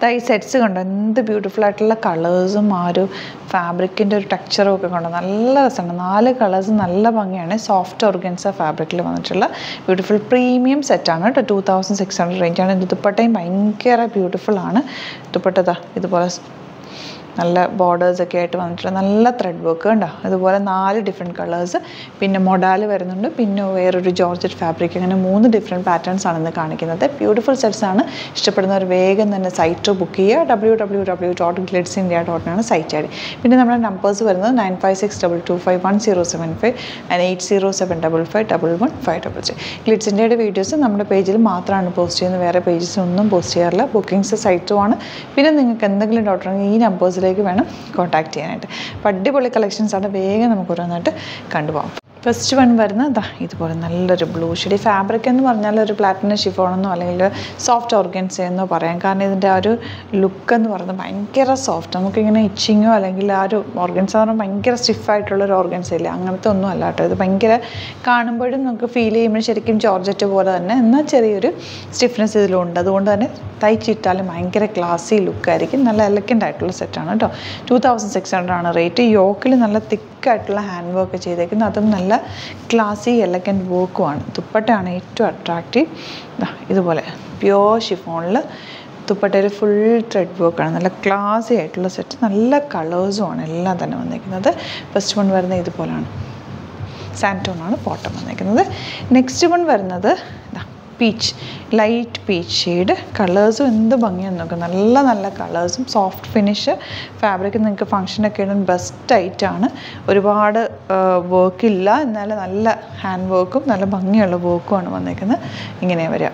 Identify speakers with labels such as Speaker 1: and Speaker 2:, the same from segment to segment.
Speaker 1: ദാ ഈ സെറ്റ്സ് കണ്ടോ എന്ത് ബ്യൂട്ടിഫുൾ ആയിട്ടുള്ള കളേഴ്സും ആ ഒരു ഫാബ്രിക്കിൻ്റെ ഒരു ടെക്സ്ചറും ഒക്കെ കണ്ടോ നല്ല രസമാണ് നാല് കളേഴ്സ് നല്ല ഭംഗിയാണ് സോഫ്റ്റ് ഓർഗൻസ ഫാബ്രിക്കിൽ വന്നിട്ടുള്ള ബ്യൂട്ടിഫുൾ പ്രീമിയം സെറ്റാണ് കേട്ടോ ടു തൗസൻഡ് സിക്സ് ഹൺഡ്രഡ് റേഞ്ചാണ് ഇത് ദുപ്പട്ടയും ഭയങ്കര ബ്യൂട്ടിഫുൾ ആണ് ദുപ്പട്ടതാ ഇതുപോലെ നല്ല ബോർഡേഴ്സ് ഒക്കെ ആയിട്ട് വന്നിട്ടുള്ള നല്ല ത്രെഡ് വർക്ക് കണ്ടോ അതുപോലെ നാല് ഡിഫറെൻറ്റ് കളേഴ്സ് പിന്നെ മൊഡാൽ വരുന്നുണ്ട് പിന്നെ വേറൊരു ജോർജറ്റ് ഫാബ്രിക് അങ്ങനെ മൂന്ന് ഡിഫറെൻറ്റ് പാറ്റേൺസ് ആണ് ഇന്ന് കാണിക്കുന്നത് ബ്യൂട്ടിഫുൾ സെറ്റ്സ് ആണ് ഇഷ്ടപ്പെടുന്നവർ വേഗം തന്നെ സൈറ്റ് ബുക്ക് ചെയ്യുക W W W dot Glidz India ഡോട്ടിനാണ് സൈറ്റ് ഐ ഡി പിന്നെ നമ്മുടെ നമ്പേഴ്സ് വരുന്നത് nine five six double two five one zero seven five and eight zero seven double five double one five double three Glidz ഇന്ത്യയുടെ videos നമ്മുടെ പേജിൽ മാത്രമാണ് post ചെയ്യുന്നത് വേറെ പേജസിലൊന്നും പോസ്റ്റ് ചെയ്യാറില്ല ബുക്കിംഗ്സ് സൈറ്റുമാണ് പിന്നെ നിങ്ങൾക്ക് എന്തെങ്കിലും ഡൗട്ട് ഉണ്ടെങ്കിൽ ഈ നമ്പേഴ്സിലേക്ക് വേണം കോൺടാക്ട് ചെയ്യാനായിട്ട് അപ്പോൾ അടിപൊളി കളക്ഷൻസ് ആണ് വേഗം നമുക്ക് ഓരോന്നായിട്ട് കണ്ടുപോകാം ഫസ്റ്റ് വൺ വരുന്നത് ദാ ഇതുപോലെ നല്ലൊരു ബ്ലൂ ഷെയ്ഡ് ഫാബ്രിക് എന്ന് പറഞ്ഞാൽ ഒരു പ്ലാറ്റിനം ഷിഫോണെന്നോ അല്ലെങ്കിൽ സോഫ്റ്റ് ഓർഗൻസ് എന്നോ പറയാം കാരണം ഇതിൻ്റെ ആ ഒരു ലുക്ക് എന്ന് പറയുന്നത് ഭയങ്കര സോഫ്റ്റ് നമുക്കിങ്ങനെ ഇച്ചിങ്ങോ അല്ലെങ്കിൽ ആ ഒരു ഓർഗൻസ് എന്ന് പറഞ്ഞാൽ ഭയങ്കര സ്റ്റിഫായിട്ടുള്ള ഒരു ഓർഗൻസ് ഇല്ല അങ്ങനത്തെ ഒന്നും അല്ല കേട്ടോ ഇത് ഭയങ്കര കാണുമ്പോഴും നമുക്ക് ഫീൽ ചെയ്യുമ്പോൾ ശരിക്കും ജോർജറ്റ് പോലെ തന്നെ എന്നാൽ ചെറിയൊരു സ്റ്റിഫ്നെസ് ഇതിലുണ്ട് അതുകൊണ്ട് തന്നെ തയ്ച്ചിട്ടാലും ഭയങ്കര ക്ലാസി ലുക്കായിരിക്കും നല്ല എലഗൻ്റ് ആയിട്ടുള്ള സെറ്റാണ് കേട്ടോ ടു തൗസൻഡ് സിക്സ് ഹൺഡ്രഡ് ആണ് റേറ്റ് യോക്കിൽ നല്ല തിക്കായിട്ടുള്ള ഹാൻഡ് വർക്ക് ചെയ്തേക്കുന്നത് അതും നല്ല ക്ലാസി എലഗൻറ്റ് വർക്കുമാണ് ദുപ്പട്ടയാണ് ഏറ്റവും അട്രാക്റ്റീവ് ഇതുപോലെ പ്യോർ ഷിഫോണിൽ ദുപ്പട്ടയിൽ ഫുൾ ത്രെഡ് വർക്കാണ് നല്ല ക്ലാസി ആയിട്ടുള്ള സെറ്റ് നല്ല കളേഴ്സുമാണ് എല്ലാം തന്നെ വന്നിരിക്കുന്നത് ഫസ്റ്റ് വൺ വരുന്നത് ഇതുപോലാണ് സാൻറ്റോൺ ആണ് ബോട്ടം വന്നിരിക്കുന്നത് നെക്സ്റ്റ് വൺ വരുന്നത് പീച്ച് ലൈറ്റ് പീച്ച് ഷെയ്ഡ് കളേഴ്സും എന്ത് ഭംഗിയാന്ന് നോക്കുക നല്ല നല്ല കളേഴ്സും സോഫ്റ്റ് ഫിനിഷ് ഫാബ്രിക് നിങ്ങൾക്ക് ഫങ്ഷനൊക്കെ ഇടാൻ ബെസ്റ്റ് ആയിട്ടാണ് ഒരുപാട് വർക്കില്ല എന്നാൽ നല്ല ഹാൻഡ് വർക്കും നല്ല ഭംഗിയുള്ള വർക്കുമാണ് വന്നേക്കുന്നത് ഇങ്ങനെ വരിക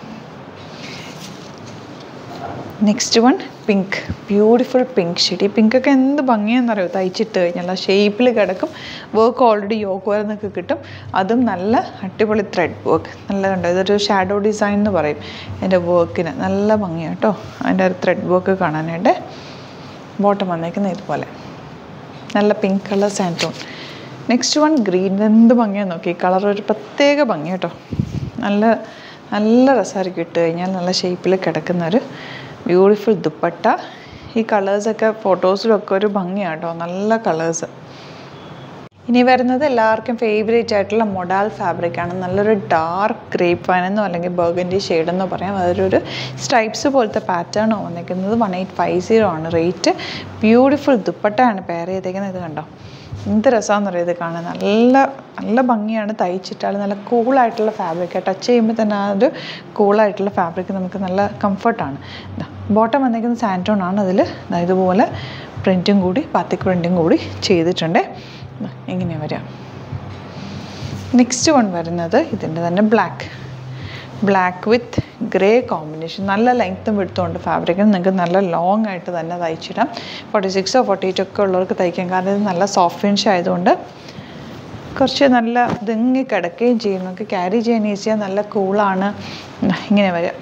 Speaker 1: next one pink beautiful pink shade ഈ പിങ്കൊക്കെ എന്ത് ഭംഗിയാണെന്നറിയോ തയ്ച്ചിട്ട് കഴിഞ്ഞാൽ ആ ഷേപ്പിൽ കിടക്കും വർക്ക് ഓൾറെഡി യോക്ക് വരുന്നൊക്കെ കിട്ടും അതും നല്ല അടിപൊളി ത്രെഡ് വർക്ക് നല്ല കണ്ടോ ഇതൊരു ഷാഡോ ഡിസൈൻ എന്ന് പറയും എൻ്റെ വർക്കിന് നല്ല ഭംഗിയാണ് കേട്ടോ അതിൻ്റെ ഒരു ത്രെഡ് വർക്ക് കാണാനായിട്ട് ബോട്ടം വന്നേക്കുന്നത് ഇതുപോലെ നല്ല പിങ്ക് കളർ സാൻറ്റോൺ നെക്സ്റ്റ് വൺ ഗ്രീൻ എന്ത് ഭംഗിയാന്ന് നോക്കി കളർ ഒരു പ്രത്യേക ഭംഗി കേട്ടോ നല്ല നല്ല രസമായിരിക്കും ഇട്ട് കഴിഞ്ഞാൽ നല്ല ഷേപ്പിൽ കിടക്കുന്ന ഒരു ബ്യൂട്ടിഫുൾ ദുപ്പട്ട ഈ കളേഴ്സൊക്കെ ഫോട്ടോസിലൊക്കെ ഒരു ഭംഗിയാണ് കേട്ടോ നല്ല കളേഴ്സ് ഇനി വരുന്നത് എല്ലാവർക്കും ഫേവറേറ്റ് ആയിട്ടുള്ള മൊഡാൽ ഫാബ്രിക് ആണ് നല്ലൊരു ഡാർക്ക് ഗ്രേപ്പ് വൈനെന്നോ അല്ലെങ്കിൽ ബർഗൻഡി ഷെയ്ഡെന്നോ പറയാം അതൊരു സ്ട്രൈപ്സ് പോലത്തെ പാറ്റേണോ വന്നിരിക്കുന്നത് വൺ എയ്റ്റ് ഫൈവ് സീറോ ആണ് റേറ്റ് ബ്യൂട്ടിഫുൾ ദുപ്പട്ടയാണ് പെയർ ചെയ്തേക്കുന്നത് ഇത് കണ്ടോ എന്ത് രസമാണെന്ന് അറിയാം ഇത് കാണാൻ നല്ല നല്ല ഭംഗിയാണ് തയ്ച്ചിട്ടാൽ നല്ല കൂളായിട്ടുള്ള ഫാബ്രിക് ടച്ച് ചെയ്യുമ്പോൾ തന്നെ ആ ഒരു കൂളായിട്ടുള്ള ഫാബ്രിക് നമുക്ക് നല്ല കംഫർട്ടാണ് ബോട്ടം വന്നിരിക്കുന്നത് സാൻറ്റോൺ ആണ് അതിൽ ഇതുപോലെ പ്രിൻറ്റും കൂടി പാത്തിക് പ്രിൻറ്റും കൂടി ചെയ്തിട്ടുണ്ട് ഇങ്ങനെ വരാം നെക്സ്റ്റ് വൺ വരുന്നത് ഇതിൻ്റെ തന്നെ black black with grey combination നല്ല ലെങ്ത്തും വിടുത്തുണ്ട് ഫാബ്രിക്കിന് നിങ്ങൾക്ക് നല്ല ലോങ് ആയിട്ട് തന്നെ തയ്ച്ചിടാം ഫോർട്ടി സിക്സോ ഫോർട്ടി എയ്റ്റോ ഒക്കെ ഉള്ളവർക്ക് തയ്ക്കാം കാരണം ഇത് നല്ല സോഫ്റ്റ് ഫിനിഷ് ആയതുകൊണ്ട് കുറച്ച് നല്ല ഇതെങ്ങി കിടക്കുകയും ചെയ്യും നമുക്ക് ക്യാരി ചെയ്യാൻ ഈസിയാണ് നല്ല കൂളാണ് ഇങ്ങനെ വരിക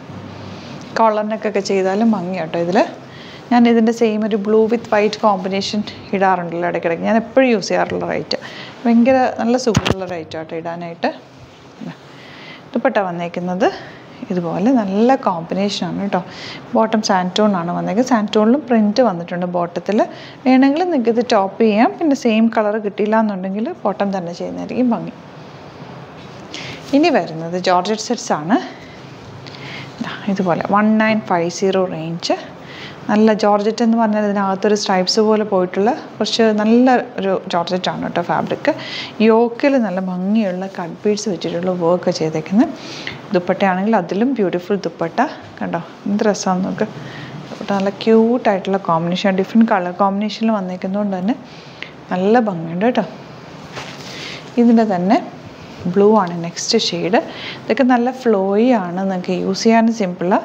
Speaker 1: കോളറിനൊക്കെ ചെയ്താലും ഭംഗി കേട്ടോ ഇതിൽ ഞാൻ ഇതിൻ്റെ സെയിം ഒരു ബ്ലൂ വിത്ത് വൈറ്റ് കോമ്പിനേഷൻ ഇടാറുണ്ടല്ലോ ഇടയ്ക്കിടയ്ക്ക് ഞാൻ എപ്പോഴും യൂസ് ചെയ്യാറുള്ള റൈറ്റ് ഭയങ്കര നല്ല സുഖമുള്ള റൈറ്റ് ആട്ടോ ഇടാനായിട്ട് ദുപ്പട്ട വന്നേക്കുന്നത് ഇതുപോലെ നല്ല കോമ്പിനേഷനാണ് കേട്ടോ ബോട്ടം സാൻറ്റോൺ ആണ് വന്നേക്കുന്നത് സാൻറ്റോണിലും പ്രിൻറ്റ് വന്നിട്ടുണ്ട് ബോട്ടത്തിൽ വേണമെങ്കിൽ നിങ്ങൾക്ക് ഇത് ടോപ്പ് ചെയ്യാം പിന്നെ സെയിം കളർ കിട്ടിയില്ല എന്നുണ്ടെങ്കിൽ ബോട്ടം തന്നെ ചെയ്യുന്നതായിരിക്കും ഭംഗി ഇനി വരുന്നത് ജോർജറ്റ് സെറ്റ്സ് ആണ് ഇതുപോലെ one nine five zero range നല്ല ജോർജറ്റ് എന്ന് പറഞ്ഞാൽ ഇതിനകത്തൊരു സ്ട്രൈപ്സ് പോലെ പോയിട്ടുള്ള കുറച്ച് നല്ല ഒരു ജോർജറ്റ് ആണ് കേട്ടോ ഫാബ്രിക് യോക്കിൽ നല്ല ഭംഗിയുള്ള കട്ട് ബീഡ്സ് വെച്ചിട്ടുള്ള വർക്ക് ചെയ്തേക്കുന്നത് ദുപ്പട്ടയാണെങ്കിൽ അതിലും ബ്യൂട്ടിഫുൾ ദുപ്പട്ട കണ്ടോ എന്ത് രസമാണ് നമുക്ക് ദുപ്പട്ട നല്ല ക്യൂട്ടായിട്ടുള്ള കോമ്പിനേഷൻ ഡിഫറെൻറ്റ് കളർ കോമ്പിനേഷനിൽ വന്നേക്കുന്നതുകൊണ്ട് തന്നെ നല്ല ഭംഗിയുണ്ട് കേട്ടോ ഇതിൻ്റെ തന്നെ ബ്ലൂ ആണ് നെക്സ്റ്റ് ഷെയ്ഡ് ഇതൊക്കെ നല്ല ഫ്ലോയി ആണ് നിങ്ങൾക്ക് യൂസ് ചെയ്യാൻ സിമ്പിളാണ്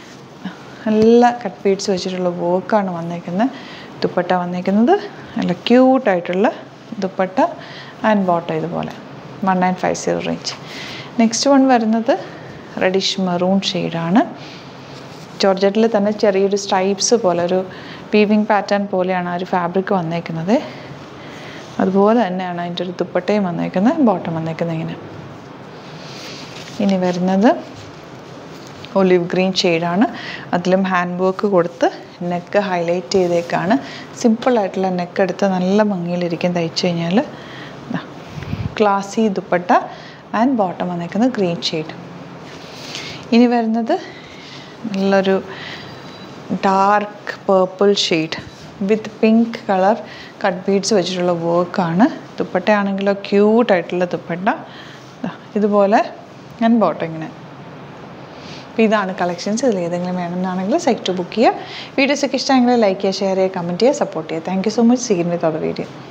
Speaker 1: നല്ല കട്ട് ബീഡ്സ് വെച്ചിട്ടുള്ള വർക്കാണ് വന്നേക്കുന്നത് ദുപ്പട്ട വന്നേക്കുന്നത് നല്ല ക്യൂട്ടായിട്ടുള്ള ദുപ്പട്ട ആൻഡ് ബോട്ടം ഇതുപോലെ one nine five zero range next one വരുന്നത് റെഡിഷ് മെറൂൺ ഷെയ്ഡാണ് ജോർജറ്റിൽ തന്നെ ചെറിയൊരു സ്ട്രൈപ്സ് പോലെ ഒരു വീവിങ് പാറ്റേൺ പോലെയാണ് ആ ഒരു ഫാബ്രിക് വന്നേക്കുന്നത് അതുപോലെ തന്നെയാണ് അതിൻ്റെ ഒരു ദുപ്പട്ടയും വന്നേക്കുന്നത് ബോട്ടം വന്നേക്കുന്നത് ഇങ്ങനെ ഇനി വരുന്നത് ഒലിവ് ഗ്രീൻ ഷെയ്ഡാണ് അതിലും ഹാൻഡ് വർക്ക് കൊടുത്ത് നെക്ക് ഹൈലൈറ്റ് ചെയ്തേക്കാണ് സിമ്പിളായിട്ടുള്ള നെക്ക് എടുത്ത് നല്ല ഭംഗിയിലിരിക്കും തയ്ച്ചു കഴിഞ്ഞാൽ ക്ലാസി ദുപ്പട്ട ആൻഡ് ബോട്ടം വന്നേക്കുന്നത് ഗ്രീൻ ഷെയ്ഡ് ഇനി വരുന്നത് നല്ലൊരു dark purple shade with pink colour cut beads വെച്ചിട്ടുള്ള വർക്കാണ് ദുപ്പട്ടയാണെങ്കിലോ ക്യൂട്ടായിട്ടുള്ള ദുപ്പട്ട ദാ ഇതുപോലെ ഞാൻ ബോട്ടം ഇങ്ങനെ അപ്പോൾ ഇതാണ് കളക്ഷൻസ് ഇതിൽ ഏതെങ്കിലും വേണമെന്നാണെങ്കിൽ സൈറ്റ് ബുക്ക് ചെയ്യുക വീഡിയോസൊക്കെ ഇഷ്ടമെങ്കിൽ ലൈക്ക് ചെയ്യുക ഷെയർ ചെയ്യുക കമൻറ്റ് ചെയ്യുക സപ്പോർട്ട് ചെയ്യുക thank you so much seen with our video